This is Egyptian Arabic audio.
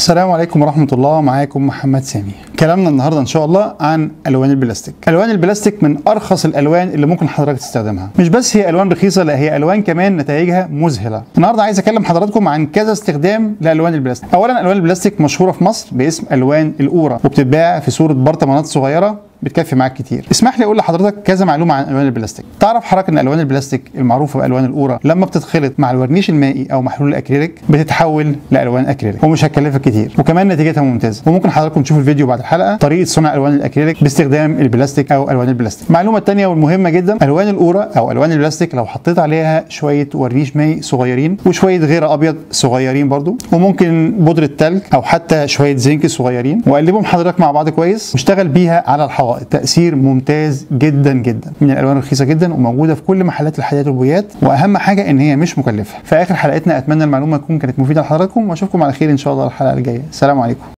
السلام عليكم ورحمة الله معاكم محمد سامي كلامنا النهاردة إن شاء الله عن ألوان البلاستيك ألوان البلاستيك من أرخص الألوان اللي ممكن حضرتك تستخدمها مش بس هي ألوان رخيصة لا هي ألوان كمان نتائجها مذهلة النهاردة عايز أكلم حضراتكم عن كذا استخدام لألوان البلاستيك أولا ألوان البلاستيك مشهورة في مصر باسم ألوان الأورا وبتتباع في صورة برطمانات صغيرة بتكفي معاك كتير اسمح لي اقول لحضرتك كذا معلومه عن الوان البلاستيك تعرف حضرتك ان الوان البلاستيك المعروفه بالوان الاورا لما بتتخلط مع الورنيش المائي او محلول الاكريليك بتتحول لالوان اكريليك ومش هتكلفك كتير وكمان نتيجتها ممتازه وممكن حضراتكم تشوفوا الفيديو بعد الحلقه طريقه صنع الوان الاكريليك باستخدام البلاستيك او الوان البلاستيك المعلومه الثانيه والمهمه جدا الوان الاورا او الوان البلاستيك لو حطيت عليها شويه ورنيش مائي صغيرين وشويه غيره ابيض صغيرين برضو وممكن بودره تلج او حتى شويه زنك صغيرين وقلبهم حضرتك مع بعض كويس واشتغل بيها على الحوائط تاثير ممتاز جدا جدا من الالوان الرخيصه جدا وموجوده في كل محلات الحلويات والبويات واهم حاجه ان هي مش مكلفه في اخر حلقتنا اتمنى المعلومه تكون كانت مفيده لحضراتكم واشوفكم على خير ان شاء الله الحلقه الجايه السلام عليكم